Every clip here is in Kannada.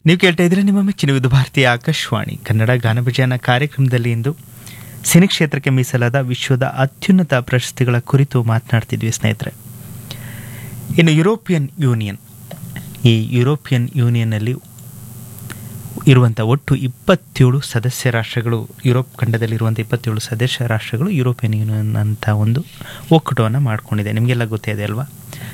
ನೀವು ಕೇಳ್ತಾ ಇದ್ರೆ ನಿಮ್ಮ ಮೆಚ್ಚಿನ ವಿವಿಧ ಭಾರತೀಯ ಆಕಾಶವಾಣಿ ಕನ್ನಡ ಗಾನಭಜನ ಕಾರ್ಯಕ್ರಮದಲ್ಲಿ ಇಂದು ಸಿನಿ ಕ್ಷೇತ್ರಕ್ಕೆ ಮೀಸಲಾದ ವಿಶ್ವದ ಅತ್ಯುನ್ನತ ಪ್ರಶಸ್ತಿಗಳ ಕುರಿತು ಮಾತನಾಡ್ತಿದ್ವಿ ಸ್ನೇಹಿತರೆ ಇನ್ನು ಯುರೋಪಿಯನ್ ಯೂನಿಯನ್ ಈ ಯುರೋಪಿಯನ್ ಯೂನಿಯನ್ನಲ್ಲಿ ಇರುವಂಥ ಒಟ್ಟು ಇಪ್ಪತ್ತೇಳು ಸದಸ್ಯ ರಾಷ್ಟ್ರಗಳು ಯುರೋಪ್ ಖಂಡದಲ್ಲಿರುವಂಥ ಇಪ್ಪತ್ತೇಳು ಸದಸ್ಯ ರಾಷ್ಟ್ರಗಳು ಯುರೋಪಿಯನ್ ಯೂನಿಯನ್ ಅಂತ ಒಂದು ಒಕ್ಕೂಟವನ್ನು ಮಾಡಿಕೊಂಡಿದೆ ನಿಮಗೆಲ್ಲ ಗೊತ್ತೇ ಇದೆ ಅಲ್ವಾ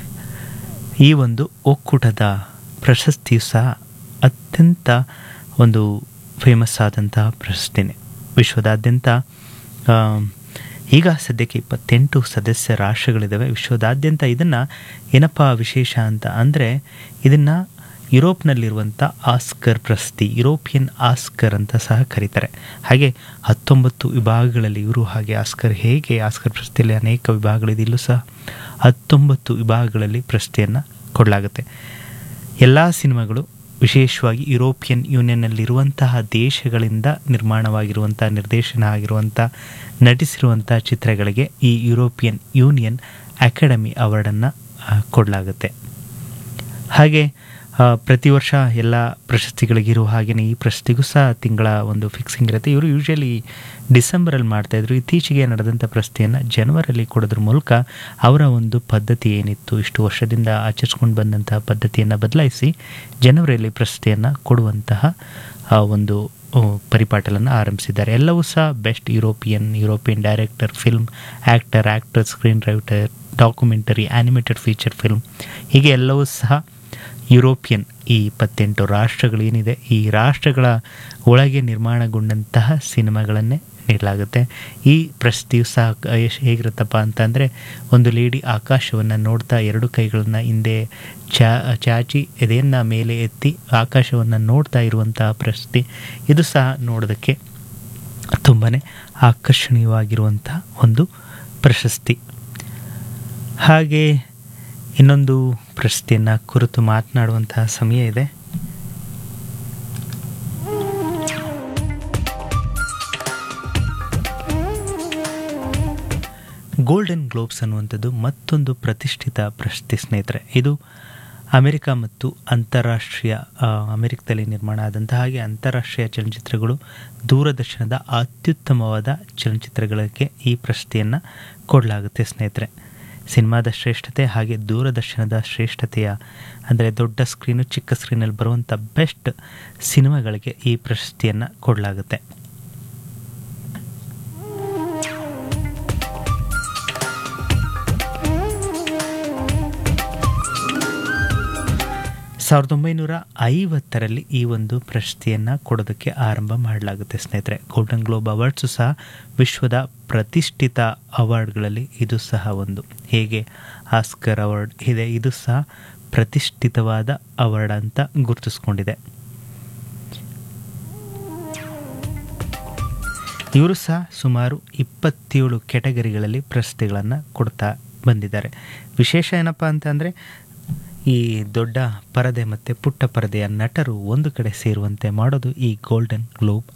ಈ ಒಂದು ಒಕ್ಕೂಟದ ಪ್ರಶಸ್ತಿಯು ಸಹ ಅತ್ಯಂತ ಒಂದು ಫೇಮಸ್ ಆದಂತಹ ಪ್ರಶಸ್ತಿನೇ ವಿಶ್ವದಾದ್ಯಂತ ಆ, ಈಗ ಸದ್ಯಕ್ಕೆ ಇಪ್ಪತ್ತೆಂಟು ಸದಸ್ಯ ರಾಷ್ಟ್ರಗಳಿದ್ದಾವೆ ವಿಶ್ವದಾದ್ಯಂತ ಇದನ್ನು ಏನಪ್ಪ ವಿಶೇಷ ಅಂತ ಅಂದರೆ ಇದನ್ನು ಯುರೋಪ್ನಲ್ಲಿರುವಂಥ ಆಸ್ಕರ್ ಪ್ರಶಸ್ತಿ ಯುರೋಪಿಯನ್ ಆಸ್ಕರ್ ಅಂತ ಸಹ ಕರೀತಾರೆ ಹಾಗೆ ಹತ್ತೊಂಬತ್ತು ವಿಭಾಗಗಳಲ್ಲಿ ಇವರು ಹಾಗೆ ಆಸ್ಕರ್ ಹೇಗೆ ಆಸ್ಕರ್ ಪ್ರಶಸ್ತಿಯಲ್ಲಿ ಅನೇಕ ವಿಭಾಗಗಳಿದೆ ಇಲ್ಲೂ ಸಹ ಹತ್ತೊಂಬತ್ತು ವಿಭಾಗಗಳಲ್ಲಿ ಪ್ರಶಸ್ತಿಯನ್ನು ಕೊಡಲಾಗುತ್ತೆ ಎಲ್ಲ ಸಿನಿಮಾಗಳು ವಿಶೇಷವಾಗಿ ಯುರೋಪಿಯನ್ ಯೂನಿಯನ್ನಲ್ಲಿರುವಂತಹ ದೇಶಗಳಿಂದ ನಿರ್ಮಾಣವಾಗಿರುವಂಥ ನಿರ್ದೇಶನ ಆಗಿರುವಂಥ ನಟಿಸಿರುವಂಥ ಚಿತ್ರಗಳಿಗೆ ಈ ಯುರೋಪಿಯನ್ ಯೂನಿಯನ್ ಅಕಾಡೆಮಿ ಅವಾರ್ಡನ್ನು ಕೊಡಲಾಗುತ್ತೆ ಹಾಗೆ ಆ, ಪ್ರತಿ ವರ್ಷ ಎಲ್ಲ ಪ್ರಶಸ್ತಿಗಳಿಗಿರುವ ಹಾಗೆಯೇ ಈ ಪ್ರಶಸ್ತಿಗೂ ಸಹ ತಿಂಗಳ ಒಂದು ಫಿಕ್ಸಿಂಗ್ ಇರುತ್ತೆ ಇವರು ಯೂಶಲಿ ಡಿಸೆಂಬರಲ್ಲಿ ಮಾಡ್ತಾಯಿದ್ರು ಇತ್ತೀಚೆಗೆ ನಡೆದಂಥ ಪ್ರಶಸ್ತಿಯನ್ನು ಜನವರಿಯಲ್ಲಿ ಕೊಡೋದ್ರ ಮೂಲಕ ಅವರ ಒಂದು ಪದ್ಧತಿ ಏನಿತ್ತು ಇಷ್ಟು ವರ್ಷದಿಂದ ಆಚರಿಸ್ಕೊಂಡು ಬಂದಂತಹ ಪದ್ಧತಿಯನ್ನು ಬದಲಾಯಿಸಿ ಜನವರಿಯಲ್ಲಿ ಪ್ರಶಸ್ತಿಯನ್ನು ಕೊಡುವಂತಹ ಆ, ಒಂದು ಆ, ಪರಿಪಾಟಲನ್ನು ಆರಂಭಿಸಿದ್ದಾರೆ ಎಲ್ಲವೂ ಸಹ best European European director film actor actor screen writer documentary animated feature film ಹೀಗೆ ಎಲ್ಲವೂ ಸಹ ಯುರೋಪಿಯನ್ ಈ ಇಪ್ಪತ್ತೆಂಟು ರಾಷ್ಟ್ರಗಳೇನಿದೆ ಈ ರಾಷ್ಟ್ರಗಳ ಒಳಗೆ ನಿರ್ಮಾಣಗೊಂಡಂತಹ ಸಿನಿಮಾಗಳನ್ನೇ ನೀಡಲಾಗುತ್ತೆ ಈ ಪ್ರಶಸ್ತಿಯು ಸಹ ಕ- ಎಷ್ಟ್ ಹೇಗಿರುತ್ತಪ್ಪ ಅಂತಂದರೆ ಒಂದು ಲೇಡಿ ಆಕಾಶವನ್ನು ನೋಡ್ತಾ ಎರಡು ಕೈಗಳನ್ನು ಹಿಂದೆ ಚಾ ಚಾಚಿ ಎದೆಯನ್ನು ಮೇಲೆ ಎತ್ತಿ ಆಕಾಶವನ್ನು ನೋಡ್ತಾ ಇರುವಂತಹ ಪ್ರಶಸ್ತಿ ಇದು ಸಹ ನೋಡೋದಕ್ಕೆ ತುಂಬಾ ಆಕರ್ಷಣೀಯವಾಗಿರುವಂಥ ಒಂದು ಪ್ರಶಸ್ತಿ ಹಾಗೆ ಇನ್ನೊಂದು ಪ್ರಶಸ್ತಿಯನ್ನು ಕುರಿತು ಮಾತನಾಡುವಂತಹ ಸಮಯ ಇದೆ ಗೋಲ್ಡನ್ ಗ್ಲೋಬ್ಸ್ ಅನ್ನುವಂಥದ್ದು ಮತ್ತೊಂದು ಪ್ರತಿಷ್ಠಿತ ಪ್ರಶಸ್ತಿ ಸ್ನೇಹಿತರೆ ಇದು ಅಮೆರಿಕ ಮತ್ತು ಅಂತಾರಾಷ್ಟ್ರೀಯ ಆ, ಅಮೆರಿಕದಲ್ಲಿ ನಿರ್ಮಾಣ ಆದಂತಹ ಹಾಗೆ ಅಂತಾರಾಷ್ಟ್ರೀಯ ಚಲನಚಿತ್ರಗಳು ದೂರದರ್ಶನದ ಅತ್ಯುತ್ತಮವಾದ ಚಲನಚಿತ್ರಗಳಿಗೆ ಈ ಪ್ರಶಸ್ತಿಯನ್ನು ಕೊಡಲಾಗುತ್ತೆ ಸ್ನೇಹಿತರೆ ಸಿನಿಮಾದ ಶ್ರೇಷ್ಠತೆ ಹಾಗೆ ದೂರದರ್ಶನದ ಶ್ರೇಷ್ಠತೆಯ ಅಂದರೆ ದೊಡ್ಡ ಸ್ಕ್ರೀನು ಚಿಕ್ಕ ಸ್ಕ್ರೀನಲ್ಲಿ ಬರುವಂಥ ಬೆಸ್ಟ್ ಸಿನಿಮಾಗಳಿಗೆ ಈ ಪ್ರಶಸ್ತಿಯನ್ನು ಕೊಡಲಾಗುತ್ತೆ ಸಾವಿರದ ಒಂಬೈನೂರ ಐವತ್ತರಲ್ಲಿ ಈ ಒಂದು ಪ್ರಶಸ್ತಿಯನ್ನು ಕೊಡೋದಕ್ಕೆ ಆರಂಭ ಮಾಡಲಾಗುತ್ತೆ ಸ್ನೇಹಿತರೆ ಗೋಲ್ಡನ್ ಗ್ಲೋಬ್ ಅವಾರ್ಡ್ಸು ಸಹ ವಿಶ್ವದ ಪ್ರತಿಷ್ಠಿತ ಅವಾರ್ಡ್ಗಳಲ್ಲಿ ಇದು ಸಹ ಒಂದು ಹೇಗೆ ಆಸ್ಕರ್ ಅವಾರ್ಡ್ ಇದೆ ಇದು ಸಹ ಪ್ರತಿಷ್ಠಿತವಾದ ಅವಾರ್ಡ್ ಅಂತ ಗುರುತಿಸ್ಕೊಂಡಿದೆ ಇವರು ಸಹ ಸುಮಾರು ಇಪ್ಪತ್ತೇಳು ಕೆಟಗರಿಗಳಲ್ಲಿ ಪ್ರಶಸ್ತಿಗಳನ್ನು ಕೊಡ್ತಾ ಬಂದಿದ್ದಾರೆ ವಿಶೇಷ ಏನಪ್ಪ ಅಂತಂದರೆ ಈ ದೊಡ್ಡ ಪರದೆ ಮತ್ತು ಪುಟ್ಟ ಪರದೆಯ ನಟರು ಒಂದು ಕಡೆ ಸೇರುವಂತೆ ಮಾಡೋದು ಈ ಗೋಲ್ಡನ್ ಗ್ಲೋಬ್